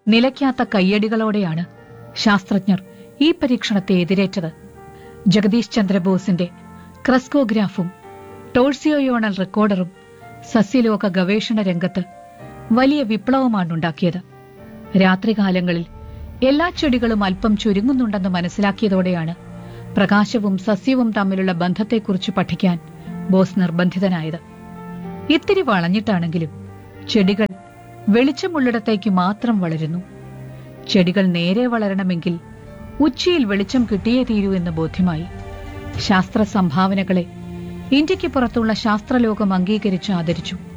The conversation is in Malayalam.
നിലയ്ക്കാത്ത കയ്യടികളോടെയാണ് ശാസ്ത്രജ്ഞർ ഈ പരീക്ഷണത്തെ എതിരേറ്റത് ജഗദീഷ് ചന്ദ്രബോസിന്റെ ക്രസ്കോഗ്രാഫും ടോൾസിയോയോണൽ റെക്കോർഡറും സസ്യലോക ഗവേഷണ രംഗത്ത് വലിയ വിപ്ലവമാണുണ്ടാക്കിയത് രാത്രികാലങ്ങളിൽ എല്ലാ ചെടികളും അല്പം ചുരുങ്ങുന്നുണ്ടെന്ന് മനസ്സിലാക്കിയതോടെയാണ് പ്രകാശവും സസ്യവും തമ്മിലുള്ള ബന്ധത്തെക്കുറിച്ച് പഠിക്കാൻ ബോസ് നിർബന്ധിതനായത് ഇത്തിരി വളഞ്ഞിട്ടാണെങ്കിലും ചെടികൾ വെളിച്ചമുള്ളിടത്തേക്ക് മാത്രം വളരുന്നു ചെടികൾ നേരെ വളരണമെങ്കിൽ ഉച്ചയിൽ വെളിച്ചം കിട്ടിയേ തീരൂ എന്ന് ബോധ്യമായി ശാസ്ത്ര സംഭാവനകളെ ഇന്ത്യക്ക് പുറത്തുള്ള ശാസ്ത്രലോകം അംഗീകരിച്ച് ആദരിച്ചു